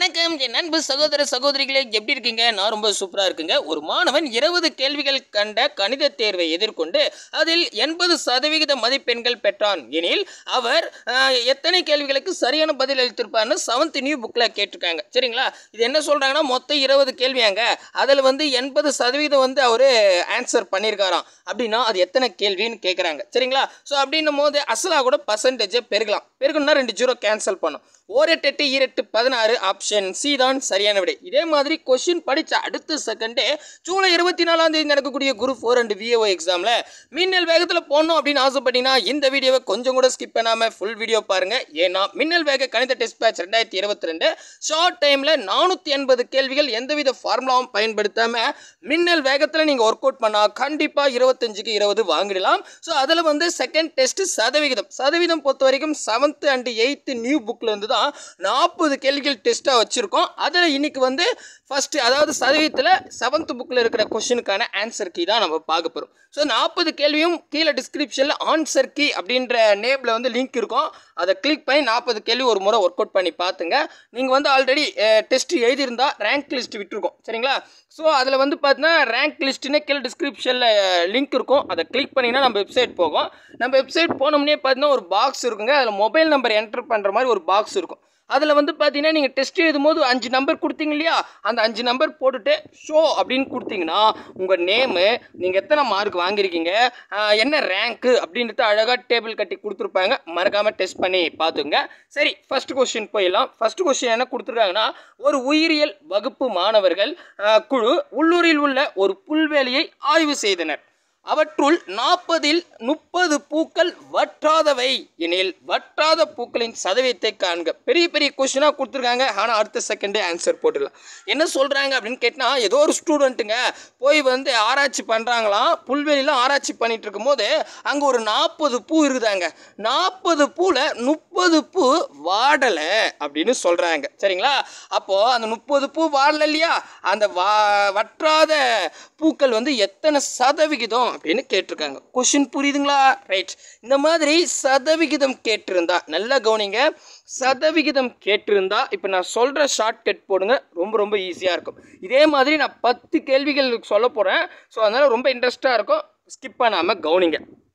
வணக்கம் என் நண்பு சகோதர சகோதரிகளே எப்படி இருக்கீங்க நான் ரொம்ப சூப்பராக இருக்குங்க ஒரு மாணவன் இருபது கேள்விகள் கண்ட கணித தேர்வை எதிர்கொண்டு அதில் எண்பது சதவிகித மதிப்பெண்கள் பெற்றான் எனில் அவர் ஆஹ், எத்தனை கேள்விகளுக்கு சரியான பதில் அளித்திருப்பார்னு செவன்த் நியூ புக்கில் கேட்டிருக்காங்க சரிங்களா இது என்ன சொல்கிறாங்கன்னா மொத்தம் இருபது கேள்வியாங்க அதில் வந்து எண்பது சதவீதம் வந்து அவர் ஆன்சர் பண்ணியிருக்காராம் அப்படின்னா அது எத்தனை கேள்வின்னு கேட்குறாங்க சரிங்களா ஸோ அப்படின்னும் போது அசலாக கூட பர்சன்டேஜை பெருகலாம் பெருகணும்னா ரெண்டு ஜீரோ கேன்சல் பண்ணும் ஓரெட்டு எட்டு ஈரெட்டு பதினாறு ஆப்ஷன் சி தான் சரியான விடை இதே மாதிரி கொஷின் படித்த அடுத்த செகண்டே ஜூலை இருபத்தி நாலாம் தேதி நடக்கக்கூடிய குரூப் ஃபோர் அண்ட் விஏஓ எக்ஸாமில் மின்னல் வேகத்தில் போடணும் அப்படின்னு ஆசைப்பட்டீங்கன்னா இந்த வீடியோவை கொஞ்சம் கூட ஸ்கிப் பண்ணாமல் ஃபுல் வீடியோ பாருங்கள் ஏன்னா மின்னல் வேக கணித டெஸ்ட் பேட்ச் ரெண்டாயிரத்தி இருபத்தி ரெண்டு ஷார்ட் டைமில் நானூற்றி எண்பது கேள்விகள் எந்தவித ஃபார்முலாவும் பயன்படுத்தாமல் மின்னல் வேகத்தில் நீங்கள் ஒர்க் அவுட் பண்ணால் கண்டிப்பாக இருபத்தஞ்சுக்கு இருபது வாங்கிடலாம் ஸோ அதில் வந்து செகண்ட் டெஸ்ட் சதவிகிதம் சதவீதம் பொறுத்த வரைக்கும் செவன்த்து அண்ட் எயித்து நியூ புக்கில் இருந்து தான் நாற்பது கேள்விகள் டெஸ்ட்டாக வச்சுருக்கோம் அதில் இன்னைக்கு வந்து ஃபஸ்ட்டு அதாவது சதவீதத்தில் செவன்த் புக்கில் இருக்கிற கொஷினுக்கான ஆன்சர் கீ தான் நம்ம பார்க்க போகிறோம் ஸோ நாற்பது கேள்வியும் கீழே டிஸ்கிரிப்ஷனில் ஆன்சர் கீ அப்படின்ற நேமில் வந்து லிங்க் இருக்கும் அதை கிளிக் பண்ணி நாற்பது கேள்வி ஒரு முறை ஒர்க் அவுட் பண்ணி பார்த்துங்க நீங்கள் வந்து ஆல்ரெடி டெஸ்ட் எழுதியிருந்தா ரேங்க் லிஸ்ட் விட்டுருக்கோம் சரிங்களா ஸோ அதில் வந்து பார்த்தீங்கன்னா ரேங்க் லிஸ்ட்டுன்னு கீழே டிஸ்கிரிப்ஷனில் லிங்க் இருக்கும் அதை கிளிக் பண்ணிங்கன்னா நம்ம வெப்சைட் போகும் நம்ம வெப்சைட் போனோம்னே பார்த்தீங்கன்னா ஒரு பாக்ஸ் இருக்குங்க அதில் மொபைல் நம்பர் என்டர் பண்ணுற மாதிரி ஒரு பாக்ஸ் இருக்கும் அதில் வந்து பார்த்தீங்கன்னா நீங்கள் டெஸ்ட் எழுதும் போது அஞ்சு நம்பர் கொடுத்தீங்க இல்லையா அந்த அஞ்சு நம்பர் போட்டுட்டு ஷோ அப்படின்னு கொடுத்தீங்கன்னா உங்கள் நேமு நீங்கள் எத்தனை மார்க் வாங்கியிருக்கீங்க ஆஹ் என்ன ரேங்க்கு அப்படின்றது அழகாக டேபிள் கட்டி கொடுத்துருப்பாங்க மறக்காமல் டெஸ்ட் பண்ணி பார்த்துங்க சரி ஃபர்ஸ்ட் கொஸ்டின் போயிடலாம் ஃபர்ஸ்ட் கொஸ்டின் என்ன கொடுத்துருக்காங்கன்னா ஒரு உயிரியல் வகுப்பு மாணவர்கள் ஆஹ் குழு உள்ளூரில் உள்ள ஒரு புல்வெளியை ஆய்வு செய்தனர் அவற்றுள் நாற்பதில் முப்பது பூக்கள் வற்றாதவை எனில் வற்றாத பூக்களின் சதவீதத்தை காண்க பெரிய பெரிய கொஸ்டினாக கொடுத்துருக்காங்க ஆனால் அடுத்த செகண்டே ஆன்சர் போட்டுடலாம் என்ன சொல்கிறாங்க அப்படின்னு கேட்டால் ஏதோ ஒரு ஸ்டூடெண்ட்டுங்க போய் வந்து ஆராய்ச்சி பண்ணுறாங்களாம் புல்வெளியில் ஆராய்ச்சி பண்ணிட்டு இருக்கும்போது அங்கே ஒரு நாற்பது பூ இருக்குதாங்க நாற்பது பூவில் முப்பது பூ வாடலை அப்படின்னு சொல்கிறாங்க சரிங்களா அப்போது அந்த முப்பது பூ வாடலை இல்லையா அந்த வா வற்றாத பூக்கள் வந்து எத்தனை சதவிகிதம் அப்படின்னு கேட்டிருக்காங்க கொஷின் புரியுதுங்களா ரைட் இந்த மாதிரி சதவிகிதம் கேட்டிருந்தா நல்லா கவனிங்க சதவிகிதம் கேட்டிருந்தா இப்போ நான் சொல்கிற ஷார்ட் கட் போடுங்க ரொம்ப ரொம்ப ஈஸியாக இருக்கும் இதே மாதிரி நான் பத்து கேள்விகள் சொல்ல போகிறேன் ஸோ அதனால் ரொம்ப இன்ட்ரெஸ்ட்டாக இருக்கும் ஸ்கிப் பண்ணாமல் கவனிங்க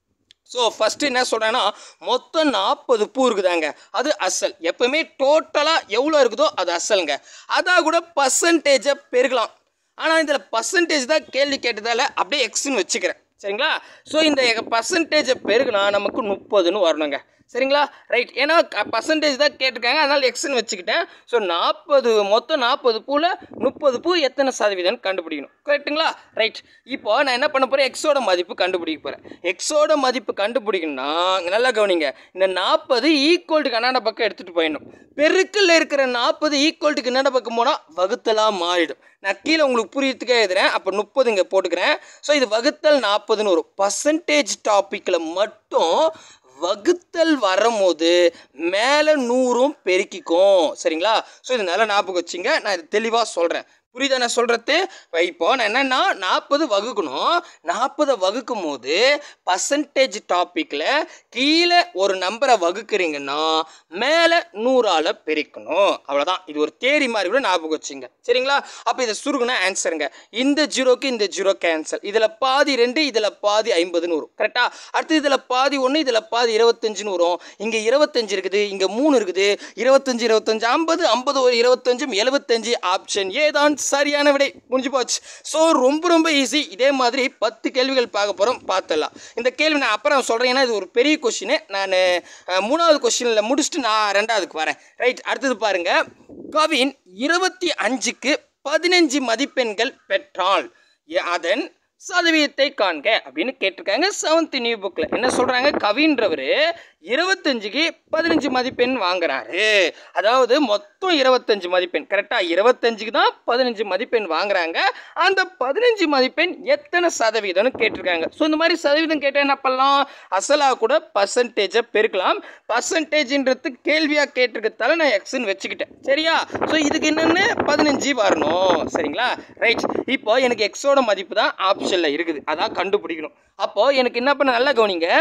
ஸோ ஃபஸ்ட்டு என்ன சொல்கிறேன்னா மொத்தம் நாற்பது பூ இருக்குதாங்க அது அசல் எப்பவுமே டோட்டலாக எவ்வளோ இருக்குதோ அது அசலுங்க அதான் கூட பர்சன்டேஜை பெருகலாம் ஆனால் இதில் பர்சன்டேஜ் தான் கேள்வி கேட்டதால் அப்படியே எக்ஸ்ன்னு வச்சுக்கிறேன் சரிங்களா ஸோ இந்த பர்சன்டேஜை பெருகுனா நமக்கு முப்பதுன்னு வரணுங்க சரிங்களா ரைட் ஏன்னா பர்சன்டேஜ் தான் கேட்டிருக்காங்க அதனால் எக்ஸ்ன்னு வச்சுக்கிட்டேன் ஸோ நாற்பது மொத்தம் நாற்பது பூவில் முப்பது பூ எத்தனை சதவீதம்னு கண்டுபிடிக்கணும் கரெக்ட்டுங்களா ரைட் இப்போ நான் என்ன பண்ண போகிறேன் எக்ஸோட மதிப்பு கண்டுபிடிக்க போகிறேன் எக்ஸோட மதிப்பு கண்டுபிடிக்கணும்னா இங்க நல்லா கவனிங்க இந்த நாற்பது ஈக்குவல்ட்டு கண்ணாட பக்கம் எடுத்துகிட்டு போயிடணும் பெருக்கில் இருக்கிற நாற்பது ஈக்குவல்ட்டுக்கு கண்ணாட பக்கம் போனால் வகுத்தலாக மாறிடும் நான் கீழே உங்களுக்கு புரியறதுக்கே எழுதுறேன் அப்போ முப்பது இங்கே போட்டுக்கிறேன் ஸோ இது வகுத்தல் நாற்பதுன்னு வரும் பர்சன்டேஜ் டாப்பிக்கில் மட்டும் வகுத்தல் வரும்போது மேலே நூறும் பெருக்கிக்கும் சரிங்களா ஸோ இது நல்லா ஞாபகம் வச்சுங்க நான் இது தெளிவாக சொல்கிறேன் புரியுதா நான் சொல்கிறது இப்போ நான் என்னென்னா நாற்பது வகுக்கணும் நாற்பதை வகுக்கும் போது பர்சன்டேஜ் டாப்பிக்கில் கீழே ஒரு நம்பரை வகுக்கிறீங்கன்னா மேலே நூறால் பெருக்கணும் அவ்வளோதான் இது ஒரு தேரி மாதிரி கூட ஞாபகம் வச்சுங்க சரிங்களா அப்போ இதை சுருகுனா ஆன்சருங்க இந்த ஜீரோக்கு இந்த ஜீரோ கேன்சல் இதில் பாதி ரெண்டு இதில் பாதி ஐம்பதுன்னு வரும் கரெக்டாக அடுத்து இதில் பாதி ஒன்று இதில் பாதி இருபத்தஞ்சுன்னு வரும் இங்கே இருபத்தஞ்சு இருக்குது இங்கே மூணு இருக்குது இருபத்தஞ்சு இருபத்தஞ்சு ஐம்பது ஐம்பது ஒரு இருபத்தஞ்சும் எழுபத்தஞ்சு ஆப்ஷன் ஏ தான் சரியான விடை முடிஞ்சு போச்சு ஸோ ரொம்ப ரொம்ப ஈஸி இதே மாதிரி பத்து கேள்விகள் பார்க்க போகிறோம் பார்த்துடலாம் இந்த கேள்வி நான் அப்புறம் சொல்கிறேன் ஏன்னா இது ஒரு பெரிய கொஷின் நான் அஹ், மூணாவது கொஷினில் முடிச்சுட்டு நான் ரெண்டாவதுக்கு வரேன் ரைட் அடுத்தது பாருங்க கவின் இருபத்தி அஞ்சுக்கு பதினஞ்சு மதிப்பெண்கள் பெற்றால் எ- அதன் சதவீதத்தை காண்க அப்படின்னு கேட்டிருக்காங்க செவன்த் நியூ புக்கில் என்ன சொல்கிறாங்க கவின்றவர் இருபத்தஞ்சுக்கு பதினஞ்சு மதிப்பெண் வாங்குறாரு அதாவது மொத்தம் இருபத்தஞ்சு மதிப்பெண் கரெக்டாக இருபத்தஞ்சுக்கு தான் பதினஞ்சு மதிப்பெண் வாங்குறாங்க அந்த பதினஞ்சு மதிப்பெண் எத்தனை சதவீதம்னு கேட்டிருக்காங்க ஸோ இந்த மாதிரி சதவீதம் கேட்டால் என்ன பண்ணலாம் அசலாக கூட பர்சன்டேஜை பெருக்கலாம் பர்சன்டேஜ்ன்றது கேள்வியாக கேட்டிருக்கதால நான் எக்ஸ்ன்னு வச்சுக்கிட்டேன் சரியா ஸோ இதுக்கு என்னென்னு பதினஞ்சு வரணும் சரிங்களா ரைட் இப்போ எனக்கு எக்ஸோட மதிப்பு தான் ஆப்ஷனில் இருக்குது அதான் கண்டுபிடிக்கணும் அப்போது எனக்கு என்ன பண்ண நல்லா கவனிங்க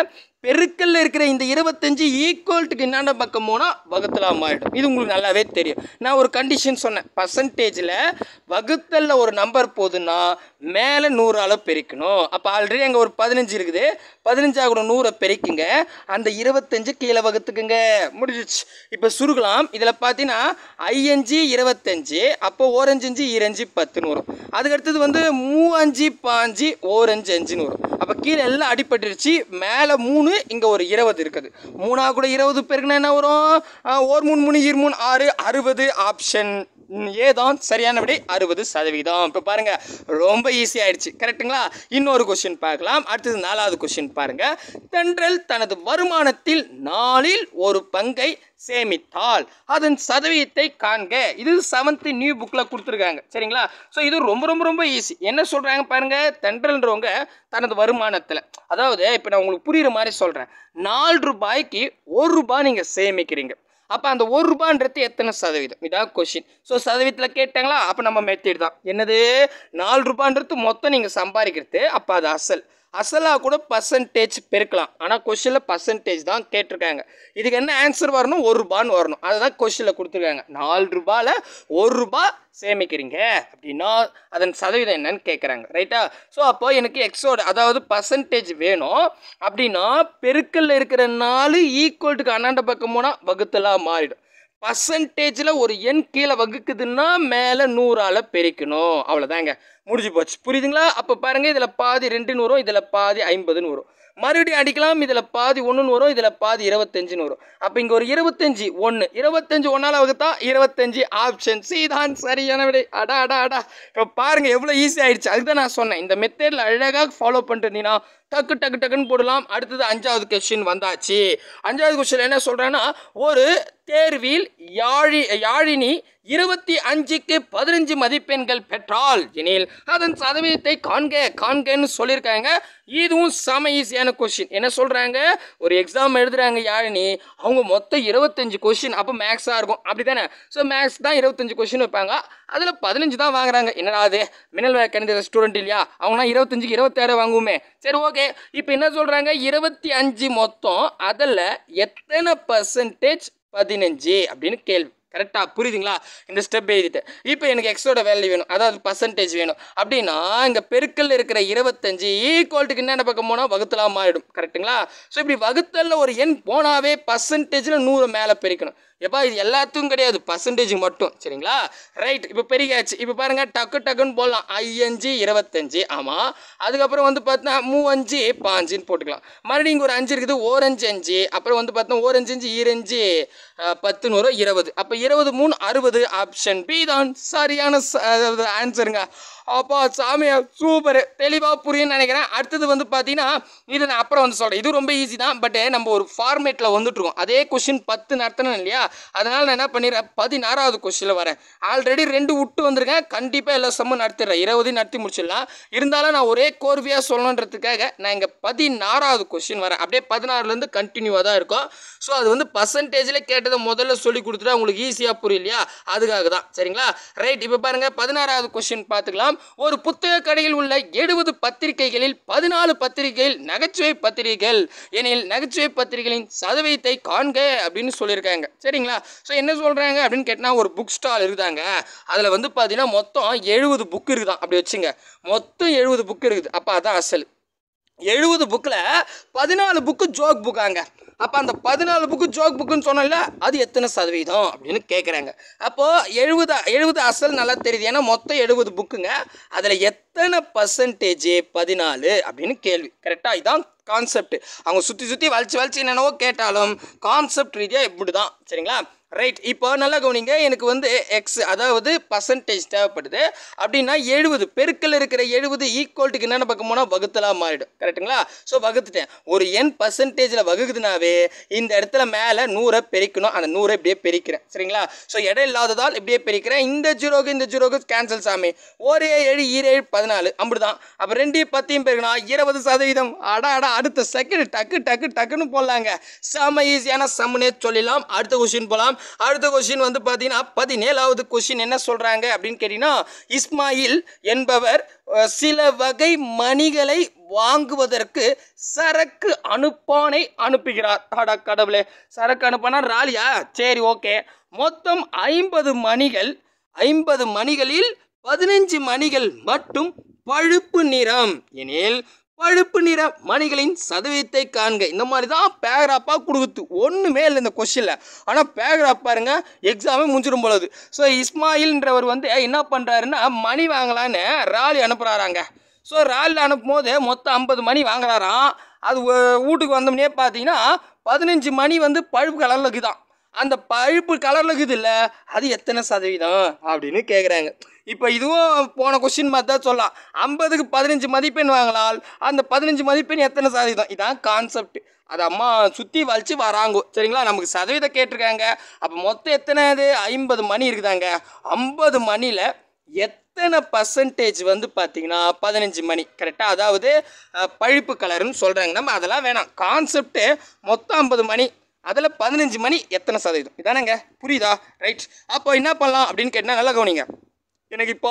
பெருக்கல்ல இருக்கிற இந்த இருபத்தஞ்சு ஈக்குவல்ட்டுக்கு என்னென்ன பக்கம் போனால் வகுத்தலாக மாறிடும் இது உங்களுக்கு நல்லாவே தெரியும் நான் ஒரு கண்டிஷன் சொன்னேன் பர்சன்டேஜில் வகுத்தலில் ஒரு நம்பர் போகுதுன்னா மேலே நூறால் பெருக்கணும் அப்போ ஆல்ரெடி அங்கே ஒரு பதினஞ்சு இருக்குது பதினஞ்சா கூட நூறை பெருக்குங்க அந்த இருபத்தஞ்சு கீழே வகுத்துக்குங்க முடிஞ்சிச்சு இப்போ சுருக்கலாம் இதில் பார்த்தீங்கன்னா ஐயஞ்சு இருபத்தஞ்சு அப்போ ஓரஞ்சஞ்சு ஈரஞ்சு பத்துன்னு வரும் அதுக்கடுத்தது வந்து மூவஞ்சு பாஞ்சு ஓரஞ்சு அஞ்சுன்னு வரும் அப்போ கீழே எல்லாம் அடிபட்டுருச்சு மேலே மூணு இங்கே ஒரு இருபது இருக்குது மூணா கூட இருபது பேருக்குன்னா என்ன வரும் ஆ, ஒரு மூணு மூணு இரு மூணு ஆறு அறுபது ஆப்ஷன் ஏ தான் சரியான விடை அறுபது சதவீதம் இப்போ பாருங்க ரொம்ப ஈஸி ஆயிடுச்சு கரெக்ட்டுங்களா இன்னொரு கொஸ்டின் பார்க்கலாம் அடுத்தது நாலாவது கொஸ்டின் பாருங்க தென்றல் தனது வருமானத்தில் நாலில் ஒரு பங்கை சேமித்தால் அதன் சதவீதத்தை காண்க இது செவன்த் நியூ புக்கில் கொடுத்துருக்காங்க சரிங்களா ஸோ இது ரொம்ப ரொம்ப ரொம்ப ஈஸி என்ன சொல்கிறாங்க பாருங்க தென்றல்ன்றவங்க தனது வருமானத்தில் அதாவது இப்போ நான் உங்களுக்கு புரியுற மாதிரி சொல்கிறேன் நாலு ரூபாய்க்கு ஒரு ரூபாய் நீங்கள் சேமிக்கிறீங்க அப்போ அந்த ஒரு ரூபான்றது எத்தனை சதவீதம் இதான் கொஷின் ஸோ சதவீதத்தில் கேட்டாங்களா அப்போ நம்ம மெத்தட் தான் என்னது நாலு ரூபான்றது மொத்தம் நீங்கள் சம்பாதிக்கிறது அப்போ அது அசல் அசலாக கூட பர்சன்டேஜ் பெருக்கலாம் ஆனால் கொஷினில் பர்சன்டேஜ் தான் கேட்டிருக்காங்க இதுக்கு என்ன ஆன்சர் வரணும் ஒரு ரூபான்னு வரணும் அதுதான் கொஷினில் கொடுத்துருக்காங்க நாலு ரூபாயில் ஒரு ரூபா சேமிக்கிறீங்க அப்படின்னா அதன் சதவீதம் என்னன்னு கேட்குறாங்க ரைட்டா ஸோ அப்போ எனக்கு எக்ஸோட அதாவது பர்சன்டேஜ் வேணும் அப்படின்னா பெருக்கல்ல இருக்கிற நாலு ஈக்குவல்ட்டுக்கு அண்ணாண்ட பக்கம் போனால் வகுத்தலாக மாறிடும் பர்சன்டேஜில் ஒரு எண் கீழே வகுக்குதுன்னா மேலே நூறால் பெருக்கணும் அவ்வளோதாங்க முடிஞ்சு போச்சு புரியுதுங்களா அப்போ பாருங்கள் இதில் பாதி ரெண்டுன்னு வரும் இதில் பாதி ஐம்பதுன்னு வரும் மறுபடியும் அடிக்கலாம் இதில் பாதி ஒன்றுன்னு வரும் இதில் பாதி இருபத்தஞ்சுன்னு வரும் அப்போ இங்கே ஒரு இருபத்தஞ்சி ஒன்று இருபத்தஞ்சு ஒன்றால் வகுத்தா இருபத்தஞ்சி ஆப்ஷன் சி தான் சரியான விடை அடா அடா அடா இப்போ பாருங்கள் எவ்வளோ ஈஸி ஆயிடுச்சு அதுதான் நான் சொன்னேன் இந்த மெத்தடில் அழகாக ஃபாலோ பண்ணிட்டு இருந்தீங்கன்னா டக்கு டக்கு டக்குன்னு போடலாம் அடுத்தது அஞ்சாவது கொஸ்டின் வந்தாச்சு அஞ்சாவது கொஸ்டின் என்ன சொல்கிறேன்னா ஒரு தேர்வில் யாழி யாழினி இருபத்தி அஞ்சுக்கு பதினஞ்சு மதிப்பெண்கள் பெற்றால் எனில் அதன் சதவீதத்தை காண்க காண்கன்னு சொல்லியிருக்காங்க இதுவும் செம ஈஸியான கொஷின் என்ன சொல்கிறாங்க ஒரு எக்ஸாம் எழுதுறாங்க யாழினி அவங்க மொத்தம் இருபத்தஞ்சு கொஷின் அப்போ மேக்ஸாக இருக்கும் அப்படி தானே ஸோ மேக்ஸ் தான் இருபத்தஞ்சு கொஷின் வைப்பாங்க அதில் பதினஞ்சு தான் வாங்குறாங்க என்னடா அது மின்னல் வேலை கணித ஸ்டூடெண்ட் இல்லையா அவங்களாம் இருபத்தஞ்சுக்கு இருபத்தாறு வாங்குவோமே சரி ஓகே இப்போ என்ன சொல்கிறாங்க இருபத்தி அஞ்சு மொத்தம் அதில் எத்தனை பர்சன்டேஜ் பதினஞ்சு அப்படின்னு கேள்வி கரெக்டாக புரியுதுங்களா இந்த ஸ்டெப் எழுதிட்டு இப்போ எனக்கு எக்ஸோட வேல்யூ வேணும் அதாவது பர்சன்டேஜ் வேணும் அப்படின்னா இங்கே பெருக்கல்ல இருக்கிற இருபத்தஞ்சு ஈக்குவல்ட்டுக்கு என்னென்ன பக்கம் போனால் வகுத்தலாம் மாறிடும் கரெக்ட்டுங்களா ஸோ இப்படி வகுத்தலில் ஒரு எண் போனாவே பர்சன்டேஜில் நூறு மேலே பெருக்கணும் எப்பா இது எல்லாத்துக்கும் கிடையாது பர்சன்டேஜ் மட்டும் சரிங்களா ரைட் இப்போ பெருகாச்சு இப்போ பாருங்கள் டக்கு டக்குன்னு போடலாம் ஐயஞ்சு இருபத்தஞ்சு ஆமாம் அதுக்கப்புறம் வந்து பார்த்தா மூவஞ்சு பாஞ்சுன்னு போட்டுக்கலாம் மறுபடியும் இங்கே ஒரு அஞ்சு இருக்குது ஓரஞ்சு அஞ்சு அப்புறம் வந்து பார்த்தா ஓரஞ்சு அஞ்சு ஈரஞ்சு அஹ், பத்துன்னு வரும் இருபது அப்போ இருபது மூணு அறுபது ஆப்ஷன் பி தான் சரியான ஆன்சருங்க அப்பா சாமியா சூப்பர் தெளிவாக புரியும்னு நினைக்கிறேன் அடுத்தது வந்து பார்த்தீங்கன்னா இது நான் அப்புறம் வந்து சொல்கிறேன் இது ரொம்ப ஈஸி தான் பட் நம்ம ஒரு ஃபார்மேட்டில் வந்துட்டுருக்கோம் அதே கொஷின் பத்து நடத்தணும் இல்லையா அதனால் நான் என்ன பண்ணிடுறேன் பதினாறாவது கொஷினில் வரேன் ஆல்ரெடி ரெண்டு விட்டு வந்திருக்கேன் கண்டிப்பாக எல்லா சம்மும் நடத்திடுறேன் இருபது நடத்தி முடிச்சிடலாம் இருந்தாலும் நான் ஒரே கோர்வையாக சொல்லணுன்றதுக்காக நான் இங்கே பதினாறாவது கொஷின் வரேன் அப்படியே பதினாறுலேருந்து கண்டினியூவாக தான் இருக்கும் ஸோ அது வந்து பர்சன்டேஜில் கேட்டதை முதல்ல சொல்லி கொடுத்துட்டா உங்களுக்கு ஈஸியாக புரியலையா அதுக்காக தான் சரிங்களா ரைட் இப்போ பாருங்கள் பதினாறாவது கொஷின் பார்த்துக்கலாம் ஒரு புத்தக கடையில் உள்ள எழுபது பத்திரிகைகளில் பதினாலு பத்திரிகைகள் நகைச்சுவை பத்திரிகைகள் எனில் நகைச்சுவை பத்திரிகைகளின் சதவீதத்தை காண்க அப்படின்னு சொல்லியிருக்காங்க சரிங்களா ஸோ என்ன சொல்கிறாங்க அப்படின்னு கேட்டால் ஒரு புக் ஸ்டால் இருக்குதாங்க அதில் வந்து பார்த்தீங்கன்னா மொத்தம் எழுபது புக் இருக்குதான் அப்படி வச்சுங்க மொத்தம் எழுபது புக் இருக்குது அப்போ அதான் அசல் எழுபது புக்கில் பதினாலு புக்கு ஜோக் புக்காங்க அப்போ அந்த பதினாலு புக்கு ஜோக் புக்குன்னு சொன்னோம்ல அது எத்தனை சதவீதம் அப்படின்னு கேட்குறாங்க அப்போது எழுபது எழுபது அசல் நல்லா தெரியுது ஏன்னா மொத்தம் எழுபது புக்குங்க அதில் எத்தனை பர்சன்டேஜ் பதினாலு அப்படின்னு கேள்வி கரெக்டாக இதான் கான்செப்ட் அவங்க சுற்றி சுற்றி வளைச்சு வளைச்சு என்னென்னவோ கேட்டாலும் கான்செப்ட் ரீதியாக இப்படி தான் சரிங்களா ரைட் இப்போ நல்லா கவனிங்க எனக்கு வந்து எக்ஸ் அதாவது பர்சன்டேஜ் தேவைப்படுது அப்படின்னா எழுபது பெருக்கல் இருக்கிற எழுபது ஈக்குவல்ட்டுக்கு என்னென்ன பக்கம் போனால் வகுத்தலாக மாறிடும் கரெக்ட்டுங்களா ஸோ வகுத்துட்டேன் ஒரு எண் பர்சன்டேஜில் வகுக்குதுனாவே இந்த இடத்துல மேலே நூறை பெருக்கணும் அந்த நூறை இப்படியே பெருக்கிறேன் சரிங்களா ஸோ இடம் இல்லாததால் இப்படியே பெருக்கிறேன் இந்த ஜீரோக்கு இந்த ஜீரோக்கு கேன்சல் சாமி ஒரு ஏழு ஈரேழு பதினாலு அப்படிதான் அப்போ ரெண்டையும் பத்தையும் பெருக்கணும் இருபது சதவீதம் அடா அடா அடுத்த செகண்ட் டக்கு டக்கு டக்குன்னு போடலாங்க செம ஈஸியான சம்முனே சொல்லிடலாம் அடுத்த கொஷின் போகலாம் அடுத்த கொஷின் வந்து பார்த்தீங்கன்னா பதினேழாவது கொஷின் என்ன சொல்கிறாங்க அப்படின்னு கேட்டிங்கன்னா இஸ்மாயில் என்பவர் அஹ், சில வகை மணிகளை வாங்குவதற்கு சரக்கு அனுப்பானை அனுப்புகிறார் அடா கடவுளே சரக்கு அனுப்பானா ராலியா சரி ஓகே மொத்தம் ஐம்பது மணிகள் ஐம்பது மணிகளில் பதினஞ்சு மணிகள் மட்டும் பழுப்பு நிறம் எனில் பழுப்பு நிற மணிகளின் சதவீதத்தை காண்க இந்த மாதிரி தான் பேராப்பாக கொடுக்குது ஒன்றுமே இல்லை இந்த கொஷினில் ஆனால் பேராப் பாருங்க எக்ஸாமே முடிஞ்சிடும் பொழுது ஸோ இஸ்மாயில்ன்றவர் வந்து என்ன பண்ணுறாருன்னா மணி வாங்கலான்னு ராலி அனுப்புகிறாராங்க ஸோ ராலில் அனுப்பும் போது மொத்தம் ஐம்பது மணி வாங்குறாராம் அது வ- வீட்டுக்கு வந்தோம்னே பார்த்தீங்கன்னா பதினஞ்சு மணி வந்து பழுப்பு கலரில் இருக்குதான் அந்த பழுப்பு கலரில் இருக்குது இல்லை அது எத்தனை சதவீதம் அப்படின்னு கேட்குறாங்க இப்போ இதுவும் போன கொஸ்டின் மாதிரி தான் சொல்லலாம் ஐம்பதுக்கு பதினஞ்சு மதிப்பெண் வாங்கலாம் அந்த பதினஞ்சு மதிப்பெண் எத்தனை சதவீதம் இதான் கான்செப்ட் அது அம்மா சுற்றி வலிச்சு வராங்கோ சரிங்களா நமக்கு சதவீதம் கேட்டிருக்காங்க அப்போ மொத்தம் எத்தனை இது ஐம்பது மணி இருக்குதாங்க ஐம்பது மணியில் எத்தனை பர்சன்டேஜ் வந்து பார்த்தீங்கன்னா பதினஞ்சு மணி கரெக்டாக அதாவது அஹ், பழுப்பு கலர்னு சொல்கிறாங்க நம்ம அதெல்லாம் வேணாம் கான்செப்ட்டு மொத்தம் ஐம்பது மணி அதில் பதினஞ்சு மணி எத்தனை சதவீதம் இதானேங்க புரியுதா ரைட் அப்போ என்ன பண்ணலாம் அப்படின்னு கேட்டால் நல்லா கவனிங்க எனக்கு இப்போ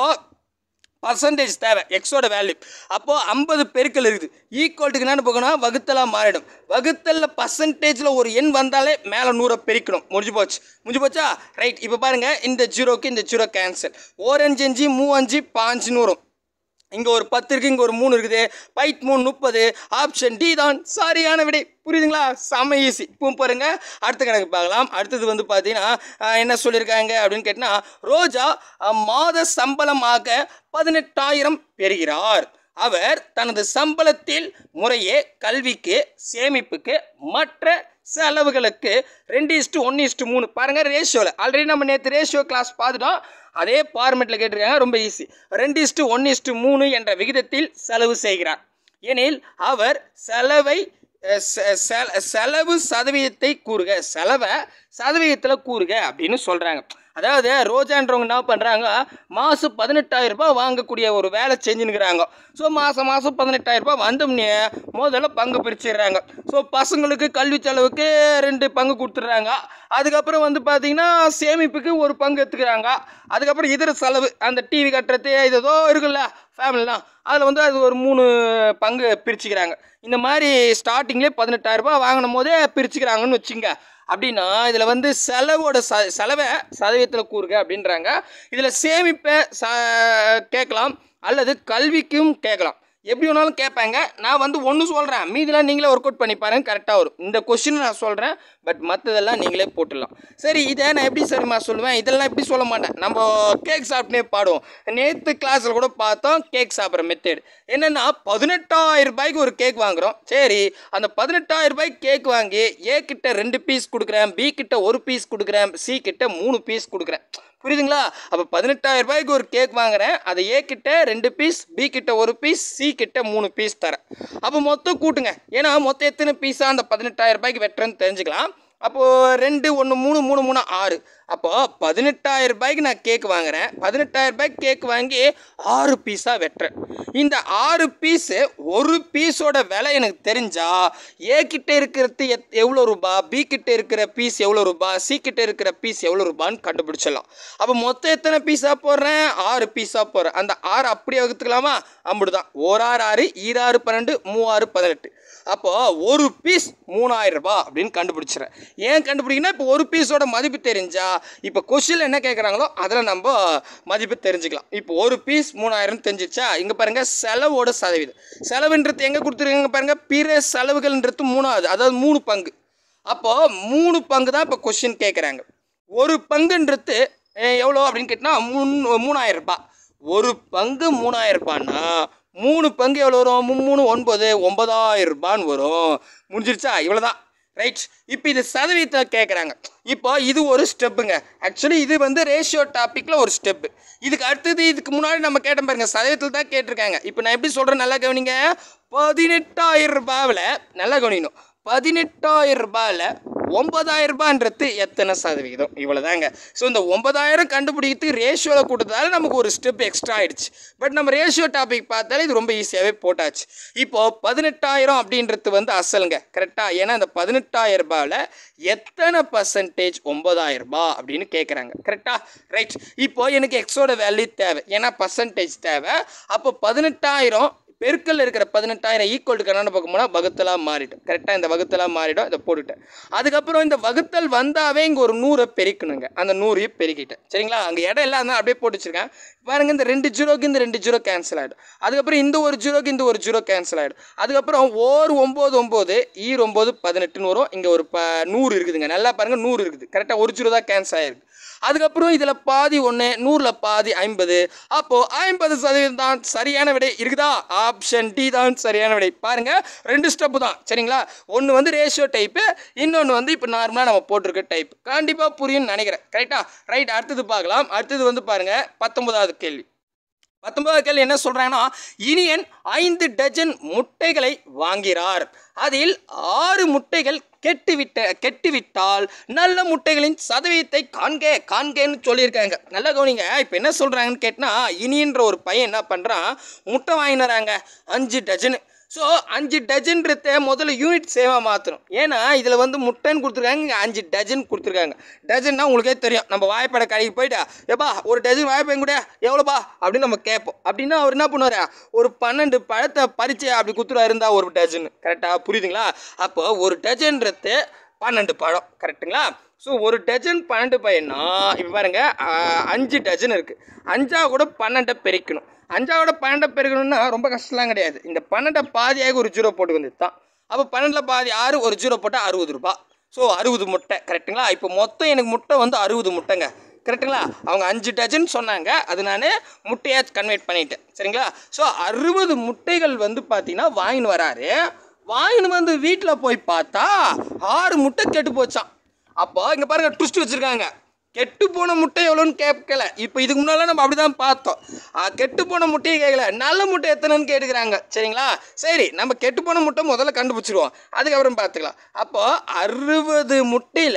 பர்சன்டேஜ் தேவை எக்ஸோட வேல்யூ அப்போது ஐம்பது பெருக்கல் இருக்குது ஈக்குவல்ட்டுக்கு என்னென்னு போகணும் வகுத்தலாக மாறிடும் வகுத்தலில் பர்சன்டேஜில் ஒரு எண் வந்தாலே மேலே நூறை பெருக்கணும் முடிஞ்சு போச்சு முடிஞ்சு போச்சா ரைட் இப்போ பாருங்கள் இந்த ஜீரோக்கு இந்த ஜீரோ கேன்சல் ஓரஞ்சு அஞ்சு மூவஞ்சு பாஞ்சுன்னு வரும் இங்கே ஒரு பத்து இருக்குது இங்கே ஒரு மூணு இருக்குது பைட் மூணு முப்பது ஆப்ஷன் டி தான் சரியான விடை புரியுதுங்களா செம்ம ஈஸி இப்போ பாருங்க அடுத்த கணக்கு பார்க்கலாம் அடுத்தது வந்து பார்த்தீங்கன்னா அஹ், என்ன சொல்லியிருக்காங்க அப்படின்னு கேட்டால் ரோஜா அஹ், மாத சம்பளமாக பதினெட்டாயிரம் பெறுகிறார் அவர் தனது சம்பளத்தில் முறையே கல்விக்கு சேமிப்புக்கு மற்ற செலவுகளுக்கு ரெண்டு இஸ்ட்டு ஒன்று இஸ்ட்டு மூணு பாருங்கள் ரேஷியோவில் ஆல்ரெடி நம்ம நேற்று ரேஷியோ கிளாஸ் பார்த்துட்டோம் அதே ஃபார்மெட்டில் கேட்டிருக்காங்க ரொம்ப ஈஸி ரெண்டு இஸ்ட்டு ஒன்று இஸ்ட்டு மூணு என்ற விகிதத்தில் செலவு செய்கிறார் எனில் அவர் செலவை அஹ், செ- செல- செலவு சதவீதத்தை கூறுக செலவை சதவீதத்தில் கூறுக அப்படின்னு சொல்கிறாங்க அதாவது ரோஜான்றவங்க என்ன பண்ணுறாங்க மாதம் பதினெட்டாயிரம் ரூபாய் வாங்கக்கூடிய ஒரு வேலை செஞ்சுன்னுக்குறாங்க ஸோ மாதம் மாதம் பதினெட்டாயிரம் ரூபாய் வந்தோம்னே முதல்ல பங்கு பிரிச்சிடுறாங்க ஸோ பசங்களுக்கு கல்வி செலவுக்கு ரெண்டு பங்கு கொடுத்துட்றாங்க அதுக்கப்புறம் வந்து பார்த்தீங்கன்னா சேமிப்புக்கு ஒரு பங்கு எடுத்துக்கிறாங்க அதுக்கப்புறம் இதர செலவு அந்த டிவி கட்டுறது இது ஏதோ இருக்குல்ல ஃபேமிலிலாம் அதில் வந்து அது ஒரு மூணு பங்கு பிரிச்சுக்கிறாங்க இந்த மாதிரி ஸ்டார்டிங்லேயே பதினெட்டாயிரம் ரூபாய் வாங்கினும் போதே பிரிச்சுக்கிறாங்கன்னு வச்சுங்க அப்படின்னா இதில் வந்து செலவோட ச செலவை சதவீதத்தில் கூறுக அப்படின்றாங்க இதில் சேமிப்பை ச கேட்கலாம் அல்லது கல்விக்கும் கேட்கலாம் எப்படி வேணாலும் கேட்பாங்க நான் வந்து ஒன்று சொல்கிறேன் மீதிலாம் நீங்களே ஒர்க் அவுட் பண்ணி பாருங்க கரெக்டாக வரும் இந்த கொஷின் நான் சொல்கிறேன் பட் மற்றதெல்லாம் நீங்களே போட்டுடலாம் சரி இதை நான் எப்படி சரிம்மா சொல்லுவேன் இதெல்லாம் எப்படி சொல்ல மாட்டேன் நம்ம கேக் சாப்பிட்டே பாடுவோம் நேற்று கிளாஸில் கூட பார்த்தோம் கேக் சாப்பிட்ற மெத்தேடு என்னென்னா பதினெட்டாயிரம் ரூபாய்க்கு ஒரு கேக் வாங்குகிறோம் சரி அந்த பதினெட்டாயிரம் ரூபாய்க்கு கேக் வாங்கி ஏ கிட்ட ரெண்டு பீஸ் கொடுக்குறேன் பி கிட்ட ஒரு பீஸ் கொடுக்குறேன் சி கிட்ட மூணு பீஸ் கொடுக்குறேன் புரியுதுங்களா அப்போ பதினெட்டாயிரம் ரூபாய்க்கு ஒரு கேக் வாங்குறேன் அதை ஏ கிட்ட ரெண்டு பீஸ் பி கிட்ட ஒரு பீஸ் சி கிட்ட மூணு பீஸ் தரேன் அப்போ மொத்தம் கூட்டுங்க ஏன்னா மொத்தம் எத்தனை பீஸாக அந்த பதினெட்டாயிரம் ரூபாய்க்கு வெட்டுறேன்னு தெரிஞ்சுக்கலாம் அப்போது ரெண்டு ஒன்று மூணு மூணு மூணு ஆறு அப்போது பதினெட்டாயிரம் ரூபாய்க்கு நான் கேக் வாங்குறேன் பதினெட்டாயிரம் ரூபாய்க்கு கேக் வாங்கி ஆறு பீஸாக வெட்டுறேன் இந்த ஆறு பீஸு ஒரு பீஸோட விலை எனக்கு தெரிஞ்சா ஏ கிட்ட இருக்கிறது எத் எவ்வளோ ரூபா பி கிட்ட இருக்கிற பீஸ் எவ்வளோ ரூபா சி கிட்ட இருக்கிற பீஸ் எவ்வளோ ரூபான்னு கண்டுபிடிச்சிடலாம் அப்போ மொத்தம் எத்தனை பீஸாக போடுறேன் ஆறு பீஸாக போடுறேன் அந்த ஆறு அப்படியே வகுத்துக்கலாமா அப்படிதான் ஓராறு ஆறு ஈராறு பன்னெண்டு மூவாறு பதினெட்டு அப்போது ஒரு பீஸ் மூணாயிரம் ரூபாய் அப்படின்னு கண்டுபிடிச்சிடுறேன் ஏன் கண்டுபிடிக்கணும் இப்போ ஒரு பீஸோட மதிப்பு தெரிஞ்சா இப்போ கொஷினில் என்ன கேட்குறாங்களோ அதில் நம்ம மதிப்பு தெரிஞ்சுக்கலாம் இப்போ ஒரு பீஸ் மூணாயிரம் தெரிஞ்சிச்சா இங்கே பாருங்கள் செலவோட சதவீதம் செலவுன்றது எங்கே கொடுத்துருக்காங்க பாருங்கள் பிற செலவுகள்ன்றது மூணாவது அதாவது மூணு பங்கு அப்போது மூணு பங்கு தான் இப்போ கொஷின் கேட்குறாங்க ஒரு பங்குன்றது அஹ், எவ்வளோ அப்படின்னு கேட்டால் மூணு மூணாயிரம் ரூபாய் ஒரு பங்கு மூணாயிரம் ரூபான்னா மூணு பங்கு எவ்வளோ வரும் மூணு ஒன்பது ஒன்பதாயிரம் ரூபான்னு வரும் முடிஞ்சிருச்சா இவ்வளோதான் ரைட் இப்போ இது சதவீதத்தில் கேட்குறாங்க இப்போ இது ஒரு ஸ்டெப்புங்க ஆக்சுவலி இது வந்து ரேஷியோ டாப்பிக்கில் ஒரு ஸ்டெப்பு இதுக்கு அடுத்தது இதுக்கு முன்னாடி நம்ம கேட்டோம் பாருங்க சதவீதத்தில் தான் கேட்டிருக்காங்க இப்போ நான் எப்படி சொல்கிறேன் நல்லா கவனிங்க பதினெட்டாயிரம் ரூபாவில் நல்லா கவனிக்கணும் பதினெட்டாயிரம் ரூபாயில் ஒன்பதாயிரம் ரூபான்றது எத்தனை சதவீதம் இவ்வளோதாங்க ஸோ இந்த ஒன்பதாயிரம் கண்டுபிடிக்கிறதுக்கு ரேஷியோவில் கொடுத்ததால நமக்கு ஒரு ஸ்டெப் எக்ஸ்ட்ரா ஆயிடுச்சு பட் நம்ம ரேஷியோ டாபிக் பார்த்தாலே இது ரொம்ப ஈஸியாகவே போட்டாச்சு இப்போது பதினெட்டாயிரம் அப்படின்றது வந்து அசலுங்க கரெக்டாக ஏன்னா இந்த பதினெட்டாயிரம் ரூபாயில் எத்தனை பர்சன்டேஜ் ஒன்பதாயிரம் ரூபாய் அப்படின்னு கேட்குறாங்க கரெக்டாக ரைட் இப்போ எனக்கு எக்ஸோட வேல்யூ தேவை ஏன்னா பர்சன்டேஜ் தேவை அப்போ பதினெட்டாயிரம் பெருக்கல் இருக்கிற பதினெட்டாயிரம் ஈக்குவல் டு கண்ணாடி பார்க்க போனால் வகுத்தலாக மாறிடும் கரெக்டாக இந்த வகுத்தலாக மாறிடும் இதை போட்டுட்டேன் அதுக்கப்புறம் இந்த வகுத்தல் வந்தாவே இங்கே ஒரு நூறை பெருக்கணுங்க அந்த நூறையும் பெருக்கிட்டேன் சரிங்களா அங்கே இடம் எல்லாம் இருந்தால் அப்படியே போட்டு வச்சிருக்கேன் பாருங்க இந்த ரெண்டு ஜீரோக்கு இந்த ரெண்டு ஜீரோ கேன்சல் ஆகிடும் அதுக்கப்புறம் இந்த ஒரு ஜீரோக்கு இந்த ஒரு ஜீரோ கேன்சல் ஆகிடும் அதுக்கப்புறம் ஓர் ஒம்பது ஒம்பது ஈர் ஒம்பது பதினெட்டுன்னு வரும் இங்கே ஒரு ப நூறு இருக்குதுங்க நல்லா பாருங்கள் நூறு இருக்குது கரெக்டாக ஒரு ஜீரோ தான் கேன்சல் ஆகிருக்கு அதுக்கப்புறம் இதில் பாதி ஒன்று நூறில் பாதி ஐம்பது அப்போது ஐம்பது சதவீதம் தான் சரியான விடை இருக்குதா ஆப்ஷன் டி தான் சரியான விடை பாருங்கள் ரெண்டு ஸ்டெப்பு தான் சரிங்களா ஒன்று வந்து ரேஷியோ டைப்பு இன்னொன்று வந்து இப்போ நார்மலாக நம்ம போட்டிருக்க டைப் கண்டிப்பாக புரியும்னு நினைக்கிறேன் கரெக்டா ரைட் அடுத்தது பார்க்கலாம் அடுத்தது வந்து பாருங்கள் பத்தொன்பதாவது கேள்வி பத்தொன்பதாவது கேள்வி என்ன சொல்கிறாங்கன்னா இனியன் ஐந்து டஜன் முட்டைகளை வாங்கிறார் அதில் ஆறு முட்டைகள் கெட்டுவிட்ட கெட்டுவிட்டால் நல்ல முட்டைகளின் சதவீதத்தை காண்க காண்கன்னு சொல்லியிருக்காங்க நல்லா கவனிங்க இப்போ என்ன சொல்கிறாங்கன்னு கேட்டால் இனின்ற ஒரு பையன் என்ன பண்ணுறான் முட்டை வாங்கின்னு வராங்க அஞ்சு டஜனு ஸோ அஞ்சு டஜன்றத முதல்ல யூனிட் சேவாக மாற்றணும் ஏன்னா இதில் வந்து முட்டைன்னு கொடுத்துருக்காங்க இங்கே அஞ்சு டஜன் கொடுத்துருக்காங்க டஜன்னா உங்களுக்கே தெரியும் நம்ம வாய்ப்படை கடைக்கு போயிட்டா ஏப்பா ஒரு டஜன் வாய்ப்பையும் கூட எவ்வளோப்பா அப்படின்னு நம்ம கேட்போம் அப்படின்னா அவர் என்ன பண்ணுவார் ஒரு பன்னெண்டு பழத்தை பறிச்சு அப்படி குத்துறா இருந்தா ஒரு டஜன் கரெக்டாக புரியுதுங்களா அப்போ ஒரு டஜன்றது பன்னெண்டு பழம் கரெக்ட்டுங்களா ஸோ ஒரு டஜன் பன்னெண்டு பையனா இப்போ பாருங்க ஆஹ், அஞ்சு டஜன் இருக்குது அஞ்சா கூட பன்னெண்டை பெருக்கணும் அஞ்சாவோட பன்னெண்டை பெருக்கணும்னா ரொம்ப கஷ்டம்லாம் கிடையாது இந்த பன்னெண்டை பாதியாக ஒரு ஜீரோ போட்டு வந்து தான் அப்போ பன்னெண்டில் பாதி ஆறு ஒரு ஜீரோ போட்டால் அறுபது ரூபாய் ஸோ அறுபது முட்டை கரெக்ட்டுங்களா இப்போ மொத்தம் எனக்கு முட்டை வந்து அறுபது முட்டைங்க கரெக்ட்டுங்களா அவங்க அஞ்சு டஜன் சொன்னாங்க அது நான் முட்டையாக கன்வெர்ட் பண்ணிட்டேன் சரிங்களா ஸோ அறுபது முட்டைகள் வந்து பார்த்தீங்கன்னா வாங்கின்னு வராரு வாங்கின்னு வந்து வீட்டில் போய் பார்த்தா ஆறு முட்டை கெட்டு போச்சான் அப்போ இங்கே பாருங்க ட்விஸ்ட் வச்சுருக்காங்க கெட்டு போன முட்டை எவ்வளோன்னு கேட்கல இப்போ இதுக்கு முன்னால நம்ம அப்படி தான் பார்த்தோம் ஆ, கெட்டு போன முட்டையை கேட்கல நல்ல முட்டை எத்தனைன்னு கேட்டுக்கிறாங்க சரிங்களா சரி நம்ம கெட்டு போன முட்டை முதல்ல கண்டுபிடிச்சிருவோம் அதுக்கப்புறம் பார்த்துக்கலாம் அப்போ அறுபது முட்டையில்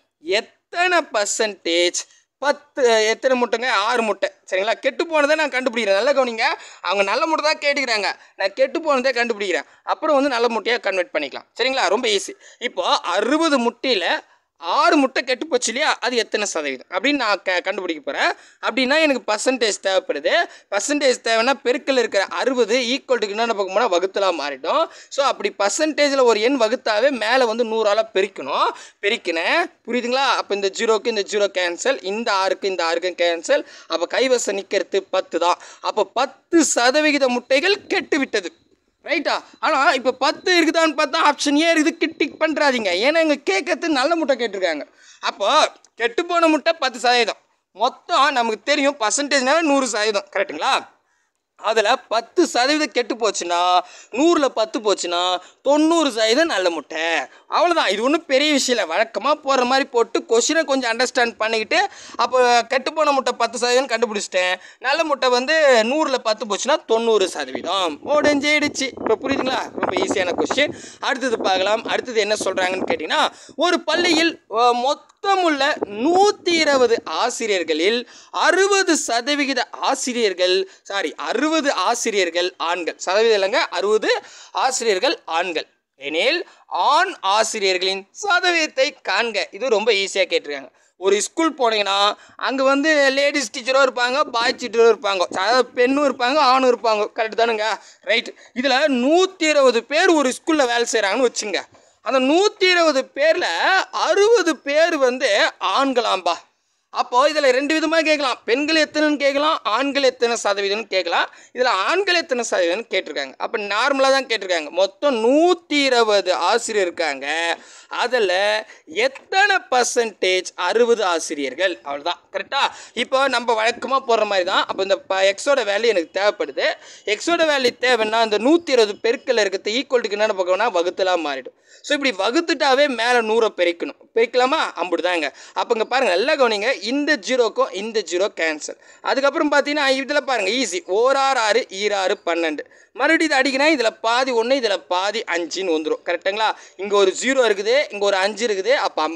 எத்தனை பர்சன்டேஜ் பத்து எத்தனை முட்டைங்க ஆறு முட்டை சரிங்களா கெட்டு போனதை நான் கண்டுபிடிக்கிறேன் நல்லா கவனிங்க அவங்க நல்ல முட்டை தான் கேட்டுக்கிறாங்க நான் கெட்டு போனதே கண்டுபிடிக்கிறேன் அப்புறம் வந்து நல்ல முட்டையாக கன்வெர்ட் பண்ணிக்கலாம் சரிங்களா ரொம்ப ஈஸி இப்போ அறுபது முட்டையில் ஆறு முட்டை கெட்டு போச்சு இல்லையா அது எத்தனை சதவீதம் அப்படின்னு நான் க கண்டுபிடிக்க போகிறேன் அப்படின்னா எனக்கு பர்சன்டேஜ் தேவைப்படுது பர்சன்டேஜ் தேவைன்னா பெருக்கல் இருக்கிற அறுபது ஈக்குவல்ட்டுக்கு என்னென்ன பார்க்க போனால் வகுத்தலாக மாறிடும் ஸோ அப்படி பர்சன்டேஜில் ஒரு எண் வகுத்தாவே மேலே வந்து நூறால் பெருக்கணும் பெருக்கினேன் புரியுதுங்களா அப்போ இந்த ஜீரோக்கு இந்த ஜீரோ கேன்சல் இந்த ஆறுக்கு இந்த ஆறுக்கும் கேன்சல் அப்போ கைவசம் நிற்கிறது பத்து தான் அப்போ பத்து சதவிகித முட்டைகள் கெட்டு விட்டது ரைட்டா ஆனால் இப்போ பத்து இருக்குதான்னு பார்த்தா ஆப்ஷன் ஏ இருக்குது டிக் பண்ணுறாதீங்க ஏன்னா இங்கே கேட்கறது நல்ல முட்டை கேட்டிருக்காங்க அப்போ கெட்டு போன முட்டை பத்து சதவீதம் மொத்தம் நமக்கு தெரியும் பர்சன்டேஜ்னால நூறு சதவீதம் கரெக்ட்டுங்களா அதில் பத்து சதவீதம் கெட்டு போச்சுன்னா நூறில் பத்து போச்சுன்னா தொண்ணூறு சதவீதம் நல்ல முட்டை அவ்வளோதான் இது ஒன்றும் பெரிய விஷயம் இல்லை வழக்கமாக போடுற மாதிரி போட்டு கொஷினை கொஞ்சம் அண்டர்ஸ்டாண்ட் பண்ணிக்கிட்டு அப்போ கெட்டுப்போன முட்டை பத்து சதவீதம் கண்டுபிடிச்சிட்டேன் நல்ல முட்டை வந்து நூறில் பத்து போச்சுன்னா தொண்ணூறு சதவீதம் முடிஞ்சிடுச்சு இப்போ புரியுதுங்களா ரொம்ப ஈஸியான கொஸ்டின் அடுத்தது பார்க்கலாம் அடுத்தது என்ன சொல்கிறாங்கன்னு கேட்டிங்கன்னா ஒரு பள்ளியில் அஹ், மொத்தமுள்ள நூற்றி இருபது ஆசிரியர்களில் அறுபது சதவிகித ஆசிரியர்கள் சாரி அறுபது ஆசிரியர்கள் ஆண்கள் சதவீதம் இல்லைங்க அறுபது ஆசிரியர்கள் ஆண்கள் எனில் ஆண் ஆசிரியர்களின் சதவீதத்தை காண்க இது ரொம்ப ஈஸியாக கேட்டிருக்காங்க ஒரு ஸ்கூல் போனீங்கன்னா அங்கே வந்து லேடிஸ் டீச்சரும் இருப்பாங்க பாய் டீச்சரும் இருப்பாங்க அதாவது பெண்ணும் இருப்பாங்க ஆணும் இருப்பாங்க கரெக்டு தானுங்க ரைட் இதில் நூற்றி இருபது பேர் ஒரு ஸ்கூலில் வேலை செய்கிறாங்கன்னு வச்சுங்க அந்த நூற்றி இருபது பேரில் அறுபது பேர் வந்து ஆண்களாம்பா அப்போது இதில் ரெண்டு விதமாக கேட்கலாம் பெண்கள் எத்தனைன்னு கேட்கலாம் ஆண்கள் எத்தனை சதவீதம்னு கேட்கலாம் இதில் ஆண்கள் எத்தனை சதவீதம்னு கேட்டிருக்காங்க அப்போ நார்மலாக தான் கேட்டிருக்காங்க மொத்தம் நூற்றி இருபது ஆசிரியர் இருக்காங்க அதில் எத்தனை பர்சன்டேஜ் அறுபது ஆசிரியர்கள் அவ்வளோதான் கரெக்டாக இப்போ நம்ம வழக்கமாக போடுற மாதிரி தான் அப்போ இந்த எக்ஸோட வேல்யூ எனக்கு தேவைப்படுது எக்ஸோட வேல்யூ தேவைன்னா இந்த நூற்றி இருபது பெருக்கல் இருக்கிறது ஈக்குவல்ட்டுக்கு என்னென்ன பார்க்கணும்னா வகுத்தலாம் மாறிடும் ஸோ இப்படி வகுத்துட்டாவே மேலே நூறை பெருக்கணும் பெருக்கலாமா அம்புடுதாங்க அப்போ இங்கே பாருங்கள் நல்லா கவனிங்க இந்த ஜீரோக்கும் இந்த ஜீரோ கேன்சல் அதுக்கப்புறம் பார்த்தீங்கன்னா இதில் பாருங்கள் ஈஸி ஓராறு ஆறு ஈராறு பன்னெண்டு மறுபடியும் இது அடிக்கிறேன் இதில் பாதி ஒன்று இதில் பாதி அஞ்சுன்னு வந்துடும் கரெக்டுங்களா இங்கே ஒரு ஜீரோ இருக்குது இங்கே ஒரு அஞ்சு இருக்குது அப்போ ஐம்பது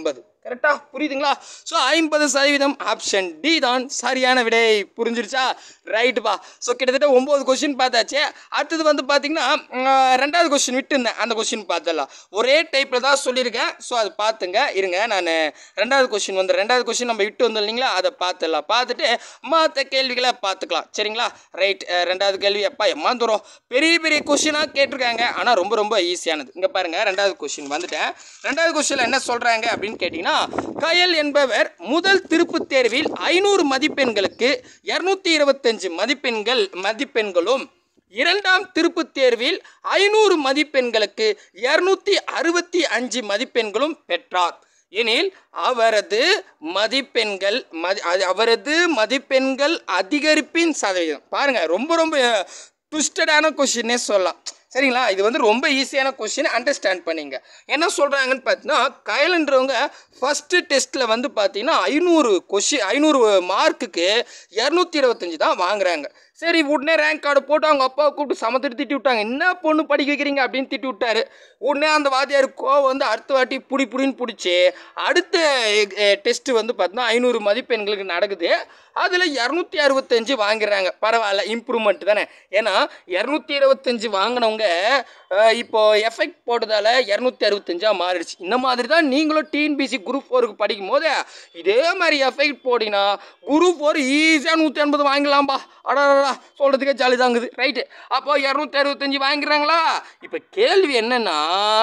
கரெக்டா புரியுதுங்களா ஸோ ஐம்பது சதவீதம் ஆப்ஷன் டி தான் சரியான விடை புரிஞ்சிருச்சா ரைட்டுப்பா ஸோ கிட்டத்தட்ட ஒம்பது கொஸ்டின் பார்த்தாச்சு அடுத்தது வந்து பார்த்தீங்கன்னா உம், ரெண்டாவது கொஸ்டின் விட்டுருந்தேன் அந்த கொஸ்டின் பார்த்தலாம் ஒரே டைப்பில் தான் சொல்லியிருக்கேன் ஸோ அது பார்த்துங்க இருங்க நான் ரெண்டாவது கொஸ்டின் வந்து ரெண்டாவது கொஸ்டின் நம்ம விட்டு வந்தோம் இல்லைங்களா அதை பார்த்துடலாம் பார்த்துட்டு மற்ற கேள்விகளை பார்த்துக்கலாம் சரிங்களா ரைட் ரெண்டாவது கேள்வி எப்பா எம்மா தூரம் பெரிய பெரிய கொஸ்டினாக கேட்டிருக்காங்க ஆனால் ரொம்ப ரொம்ப ஈஸியானது இங்கே பாருங்கள் ரெண்டாவது கொஸ்டின் வந்துட்டேன் ரெண்டாவது கொஸ்டினில் என்ன சொல்கிறாங்க அப்படின்னு கேட்டிங்கன்னா கயல் என்பவர் முதல் திருப்புத் தேர்வில் ஐநூறு மதிப்பெண்களுக்கு இரநூத்தி இருபத்தஞ்சு மதிப்பெண்கள் மதிப்பெண்களும் இரண்டாம் திருப்புத் தேர்வில் ஐநூறு மதிப்பெண்களுக்கு இரநூத்தி அறுபத்தி அஞ்சு மதிப்பெண்களும் பெற்றார் எனில் அவரது மதிப்பெண்கள் மதி அது அவரது மதிப்பெண்கள் அதிகரிப்பின் சதவீதம் பாருங்க ரொம்ப ரொம்ப ட்விஸ்டடான கொஷினே சொல்லலாம் சரிங்களா இது வந்து ரொம்ப ஈஸியான கொஷின் அண்டர்ஸ்டாண்ட் பண்ணிங்க என்ன சொல்கிறாங்கன்னு பார்த்தீங்கன்னா கயல்ன்றவங்க ஃபஸ்ட்டு டெஸ்ட்டில் வந்து பார்த்தீங்கன்னா ஐநூறு கொஷின் ஐநூறு மார்க்குக்கு இரநூத்தி இருபத்தஞ்சி தான் வாங்குறாங்க சரி உடனே ரேங்க் கார்டு போட்டு அவங்க அப்பாவை கூப்பிட்டு சமத்துட்டு திட்டி விட்டாங்க என்ன பொண்ணு படிக்க வைக்கிறீங்க அப்படின்னு திட்டி விட்டாரு உடனே அந்த வாத்தியார் கோவம் வந்து அடுத்த வாட்டி புடி புடின்னு பிடிச்சி அடுத்த டெஸ்ட்டு வந்து பார்த்தீங்கன்னா ஐநூறு மதிப்பெண்களுக்கு நடக்குது அதில் இரநூத்தி அறுபத்தஞ்சு வாங்கிடுறாங்க பரவாயில்ல இம்ப்ரூவ்மெண்ட் தானே ஏன்னா இரநூத்தி இருபத்தஞ்சு வாங்கினவங்க அஹ், இப்போ எஃபெக்ட் போட்டதால் இரநூத்தி அறுபத்தஞ்சா மாறிடுச்சு இந்த மாதிரி தான் நீங்களும் டிஎன்பிசி குரூப் ஃபோருக்கு படிக்கும் போது இதே மாதிரி எஃபெக்ட் போட்டிங்கன்னா குரூப் ஃபோர் ஈஸியாக நூற்றி ஐம்பது வாங்கிடலாம்பா அடடா சொல்கிறதுக்கே ஜாலி தாங்குது ரைட்டு அப்போ இரநூத்தி அறுபத்தஞ்சு வாங்கிடுறாங்களா இப்போ கேள்வி என்னென்னா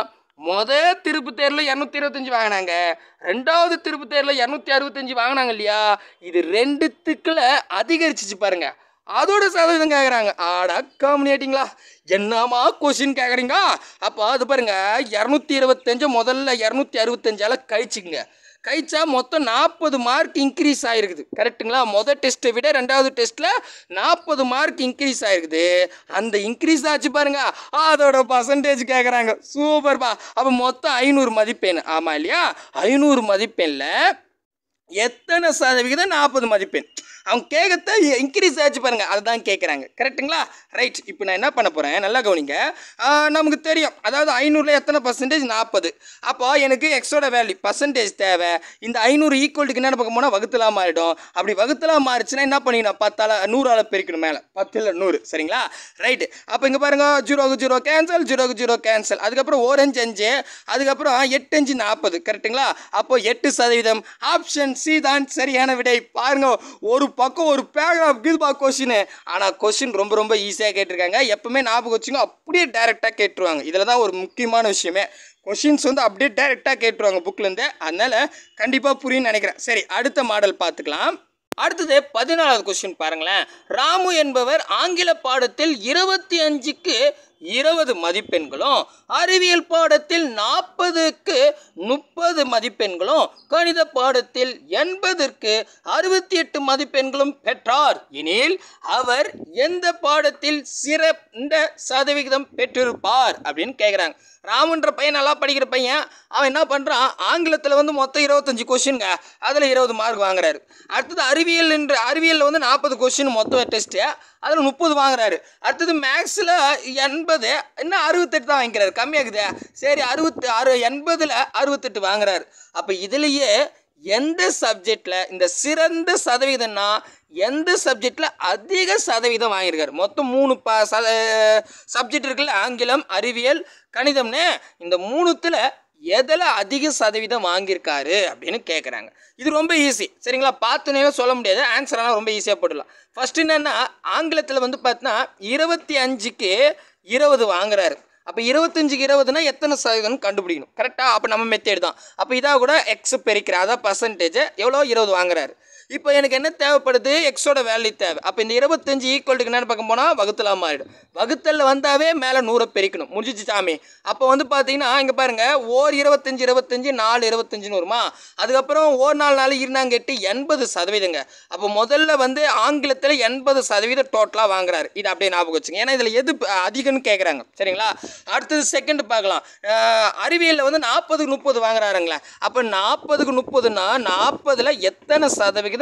முத திருப்பு தேரில் இரநூத்தி இருபத்தஞ்சி வாங்கினாங்க ரெண்டாவது திருப்பு தேரில் இரநூத்தி அறுபத்தஞ்சி வாங்கினாங்க இல்லையா இது ரெண்டுத்துக்குள்ள அதிகரிச்சிச்சு பாருங்க அதோட சதவீதம் கேட்குறாங்க ஆடா காமினியாட்டிங்களா என்னமா கொஷின் கேட்குறீங்க அப்போ அது பாருங்க இரநூத்தி இருபத்தஞ்சு முதல்ல இரநூத்தி அறுபத்தஞ்சால கழிச்சுங்க கழிச்சா மொத்தம் நாற்பது மார்க் இன்க்ரீஸ் ஆயிருக்குது கரெக்ட்டுங்களா மொதல் டெஸ்ட்டை விட ரெண்டாவது டெஸ்ட்டில் நாற்பது மார்க் இன்க்ரீஸ் ஆயிருக்குது அந்த இன்க்ரீஸ் ஆச்சு பாருங்க அதோட பர்சன்டேஜ் கேட்குறாங்க சூப்பர்ப்பா அப்போ மொத்தம் ஐநூறு மதிப்பெண் ஆமாம் இல்லையா ஐநூறு மதிப்பெண்ணில் எத்தனை சதவிகிதம் நாற்பது மதிப்பெண் அவங்க கேட்கத்த இன்க்ரீஸ் ஆச்சு பாருங்க அதுதான் கேட்குறாங்க கரெக்ட்டுங்களா ரைட் இப்போ நான் என்ன பண்ண போகிறேன் நல்லா கவனிங்க ஆ, நமக்கு தெரியும் அதாவது ஐநூறில் எத்தனை பர்சன்டேஜ் நாற்பது அப்போ எனக்கு எக்ஸோட வேல்யூ பர்சன்டேஜ் தேவை இந்த ஐநூறு ஈக்குவல்ட்டுக்கு என்ன பக்கம் போனால் வகுத்தலா மாறிடும் அப்படி வகுத்தலா மாறிச்சுன்னா என்ன பண்ணிக்கணும் பத்தால நூறால் பெருக்கணும் மேலே பத்தில் நூறு சரிங்களா ரைட்டு அப்போ இங்கே பாருங்க ஜீரோக்கு ஜீரோ கேன்சல் ஜீரோக்கு ஜீரோ கேன்சல் அதுக்கப்புறம் ஓரஞ்சு அஞ்சு அதுக்கப்புறம் எட்டு அஞ்சு நாற்பது கரெக்ட்டுங்களா அப்போ எட்டு சதவீதம் ஆப்ஷன் சி தான் சரியான விடை பாருங்க ஒரு பக்கம் ஒரு பேராகிராஃப் இதுபா கொஷின் ஆனால் கொஷின் ரொம்ப ரொம்ப ஈஸியாக கேட்டிருக்காங்க எப்பவுமே ஞாபகம் வச்சுங்க அப்படியே டைரெக்டாக கேட்டுருவாங்க இதில் தான் ஒரு முக்கியமான விஷயமே கொஷின்ஸ் வந்து அப்படியே டைரெக்டாக கேட்டுருவாங்க புக்லேருந்து அதனால் கண்டிப்பாக புரியும்னு நினைக்கிறேன் சரி அடுத்த மாடல் பார்த்துக்கலாம் அடுத்தது பதினாலாவது கொஸ்டின் பாருங்களேன் ராமு என்பவர் ஆங்கில பாடத்தில் இருபத்தி அஞ்சுக்கு இருபது மதிப்பெண்களும் அறிவியல் பாடத்தில் நாற்பதுக்கு முப்பது மதிப்பெண்களும் கணித பாடத்தில் எண்பதற்கு அறுபத்தி எட்டு மதிப்பெண்களும் பெற்றார் எனில் அவர் எந்த பாடத்தில் சிறந்த சதவிகிதம் பெற்றிருப்பார் அப்படின்னு கேட்குறாங்க ராமுன்ற பையன் நல்லா படிக்கிற பையன் அவன் என்ன பண்ணுறான் ஆங்கிலத்தில் வந்து மொத்தம் இருபத்தஞ்சி கொஷினுங்க அதில் இருபது மார்க் வாங்குறாரு அடுத்தது அறிவியல் என்று அறிவியலில் வந்து நாற்பது கொஷின் மொத்தம் டெஸ்ட்டு அதில் முப்பது வாங்குறாரு அடுத்தது மேக்ஸில் எண்பது இன்னும் அறுபத்தெட்டு தான் வாங்கிக்கிறாரு கம்மியாகுதே சரி அறுபத்து அறு எண்பதில் அறுபத்தெட்டு வாங்குறாரு அப்போ இதுலேயே எந்த சப்ஜெக்டில் இந்த சிறந்த சதவீதம்னா எந்த சப்ஜெக்டில் அதிக சதவீதம் வாங்கியிருக்காரு மொத்தம் மூணு ப ச சப்ஜெக்ட் இருக்குல்ல ஆங்கிலம் அறிவியல் கணிதம்னு இந்த மூணுத்தில் எதில் அதிக சதவீதம் வாங்கியிருக்காரு அப்படின்னு கேட்குறாங்க இது ரொம்ப ஈஸி சரிங்களா பார்த்தோன்னே சொல்ல முடியாது ஆன்சரெல்லாம் ரொம்ப ஈஸியாக போட்டுடலாம் ஃபர்ஸ்ட் என்னென்னா ஆங்கிலத்தில் வந்து பார்த்தீங்கன்னா இருபத்தி அஞ்சுக்கு இருபது வாங்குறாரு அப்போ இருபத்தஞ்சுக்கு இருபதுனா எத்தனை சதவீதம் கண்டுபிடிக்கணும் கரெக்டாக அப்போ நம்ம மெத்தேட் தான் அப்போ இதாக கூட எக்ஸ் பெருக்கிற அதான் பர்சன்டேஜ் எவ்வளோ இருபது வாங்குறாரு இப்போ எனக்கு என்ன தேவைப்படுது எக்ஸோட வேல்யூ தேவை அப்போ இந்த இருபத்தஞ்சு ஈக்குவல்ட்டுக்கு என்னென்னு பார்க்க போனால் வகுத்தலாம் மாறிடும் வகுத்தலில் வந்தாவே மேலே நூறை பெருக்கணும் முடிஞ்சிச்சு சாமி அப்போ வந்து பார்த்தீங்கன்னா இங்கே பாருங்கள் ஓர் இருபத்தஞ்சு இருபத்தஞ்சு நாலு இருபத்தஞ்சுன்னு வருமா அதுக்கப்புறம் ஓர் நாலு நாலு இருந்தாங்க எட்டு எண்பது சதவீதங்க அப்போ முதல்ல வந்து ஆங்கிலத்தில் எண்பது சதவீதம் டோட்டலாக வாங்குறாரு இது அப்படியே ஞாபகம் வச்சுங்க ஏன்னா இதில் எது ப- அதிகம்னு கேட்குறாங்க சரிங்களா அடுத்தது செகண்ட் பார்க்கலாம் அஹ், அறிவியலில் வந்து நாற்பதுக்கு முப்பது வாங்குறாருங்களே அப்போ நாற்பதுக்கு முப்பதுன்னா நாற்பதில் எத்தனை சதவிகிதம்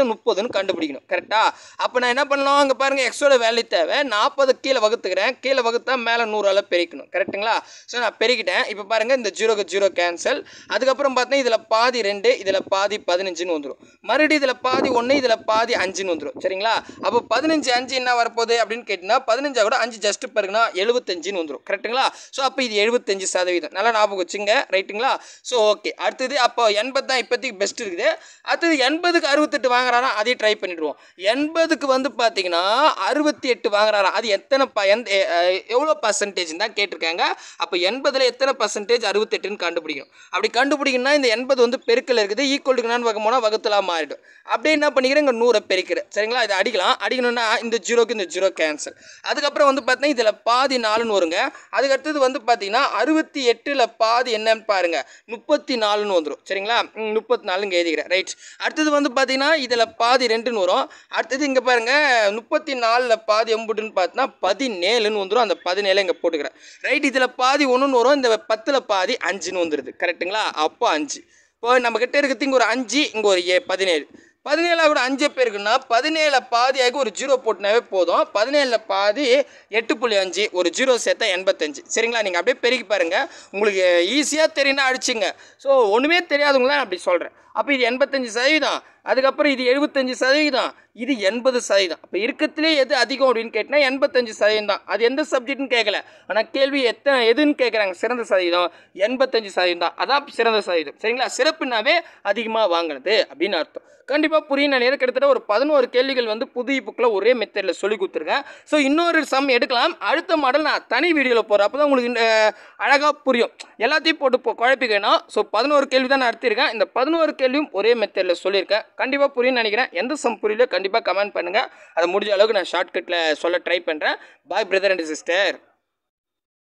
பக்கத்தில் முப்பதுன்னு கண்டுபிடிக்கணும் கரெக்டா அப்போ நான் என்ன பண்ணலாம் அங்கே பாருங்கள் எக்ஸோட வேல்யூ தேவை நாற்பது கீழே வகுத்துக்கிறேன் கீழே வகுத்தா மேலே நூறால் பெருக்கணும் கரெக்ட்டுங்களா ஸோ நான் பெருக்கிட்டேன் இப்போ பாருங்கள் இந்த ஜீரோக்கு ஜீரோ கேன்சல் அதுக்கப்புறம் பார்த்தீங்கன்னா இதில் பாதி ரெண்டு இதில் பாதி பதினஞ்சுன்னு வந்துடும் மறுபடியும் இதில் பாதி ஒன்று இதில் பாதி அஞ்சுன்னு வந்துடும் சரிங்களா அப்போ பதினஞ்சு அஞ்சு என்ன வரப்போகுது அப்படின்னு கேட்டிங்கன்னா பதினஞ்சா கூட அஞ்சு ஜஸ்ட் பாருங்கன்னா எழுபத்தஞ்சுன்னு வந்துடும் கரெக்ட்டுங்களா ஸோ அப்போ இது எழுபத்தஞ்சு சதவீதம் நல்லா ஞாபகம் வச்சுங்க ரைட்டுங்களா ஸோ ஓகே அடுத்தது அப்போ எண்பது தான் இப்போதைக்கு பெஸ்ட் இருக்குது அடுத்தது எண்பதுக்கு அறுபத்தெட்டு வாங்குறாராம் அதையும் ட்ரை பண்ணிடுவோம் எண்பதுக்கு வந்து பார்த்தீங்கன்னா அறுபத்தி எட்டு வாங்குறாராம் அது எத்தனை ப எந்த எ- அஹ் எவ்வளோ பர்சன்டேஜ் தான் கேட்டிருக்காங்க அப்போ எண்பதில் எத்தனை பர்சன்டேஜ் அறுபத்தெட்டுன்னு கண்டுபிடிக்கணும் அப்படி கண்டுபிடிக்கணும்னா இந்த எண்பது வந்து பெருக்கல் இருக்குது ஈக்குவல் நான் வகம் போனால் வகுத்தலாம் மாறிடும் அப்படியே என்ன பண்ணிக்கிறேன் இங்கே நூறை பெருக்கிறேன் சரிங்களா இதை அடிக்கலாம் அடிக்கணும்னா இந்த ஜீரோக்கு இந்த ஜீரோ கேன்சல் அதுக்கப்புறம் வந்து பார்த்தீங்கன்னா இதில் பாதி நாலுன்னு வருங்க அதுக்கு அடுத்தது வந்து பார்த்தீங்கன்னா அறுபத்தி எட்டில் பாதி என்னன்னு பாருங்க முப்பத்தி நாலுன்னு வந்துடும் சரிங்களா ம், முப்பத்தி நாலுங்க எழுதிக்கிறேன் ரைட் அடுத்தது வந்து பார்த்தீங்கன்னா இதில் பாதி ரெண்டுன்னு வரும் அடுத்தது இங்கே பாருங்க முப்பத்தி நாலில் பாதி எம்புட்டுன்னு பார்த்தீங்கன்னா பதினேழுன்னு வந்துடும் அந்த பதினேழு இங்கே போட்டுக்கிறேன் ரைட் இதில் பாதி ஒன்றுன்னு வரும் இந்த பத்தில் பாதி அஞ்சுன்னு வந்துடுது கரெக்ட்டுங்களா அப்போ அஞ்சு இப்போ நம்ம கிட்ட இருக்கிறது இங்கே ஒரு அஞ்சு இங்கே ஒரு ஏ பதினேழு பதினேழா கூட அஞ்சு பேருக்குன்னா பதினேழு பாதியாக ஒரு ஜீரோ போட்டுனாவே போதும் பதினேழில் பாதி எட்டு புள்ளி அஞ்சு ஒரு ஜீரோ சேர்த்தா எண்பத்தஞ்சு சரிங்களா நீங்கள் அப்படியே பெருக்கி பாருங்கள் உங்களுக்கு ஈஸியாக தெரியும்னா அடிச்சுங்க ஸோ ஒன்றுமே தெரியாதவங்க தான் அப்படி சொல்கிறேன் அப்போ இது எண்பத்தஞ்சு சதவீதம் அதுக்கப்புறம் இது எழுபத்தஞ்சு சதவீதம் இது எண்பது சதவீதம் அப்போ இருக்கத்திலே எது அதிகம் அப்படின்னு கேட்டினா எண்பத்தஞ்சு சதவீதம் தான் அது எந்த சப்ஜெக்ட்னு கேட்கல ஆனால் கேள்வி எத்தனை எதுன்னு கேட்குறாங்க சிறந்த சதவீதம் எண்பத்தஞ்சு சதவீதம் தான் அதான் சிறந்த சதவீதம் சரிங்களா சிறப்புனாவே அதிகமாக வாங்கினது அப்படின்னு அர்த்தம் கண்டிப்பாக புரியும் நான் கிட்டத்தட்ட ஒரு பதினோரு கேள்விகள் வந்து புதிய புக்கில் ஒரே மெத்தடில் சொல்லி கொடுத்துருக்கேன் ஸோ இன்னொரு சம் எடுக்கலாம் அடுத்த மாடல் நான் தனி வீடியோவில் போகிறேன் அப்போ தான் உங்களுக்கு அழகாக புரியும் எல்லாத்தையும் போட்டு இப்போ குழப்பிக்கணும் ஸோ பதினோரு கேள்வி தான் நான் நடத்தியிருக்கேன் இந்த பதினோரு கேள்வியும் ஒரே மெத்தடில் சொல்லியிருக்கேன் கண்டிப்பாக புரியும்னு நினைக்கிறேன் எந்த சம் புரியல கண்டிப்பாக கமெண்ட் பண்ணுங்கள் அதை முடிஞ்ச அளவுக்கு நான் ஷார்ட்கட்டில் சொல்ல ட்ரை பண்ணுறேன் பாய் பிரதர் அண்ட் சிஸ்டர்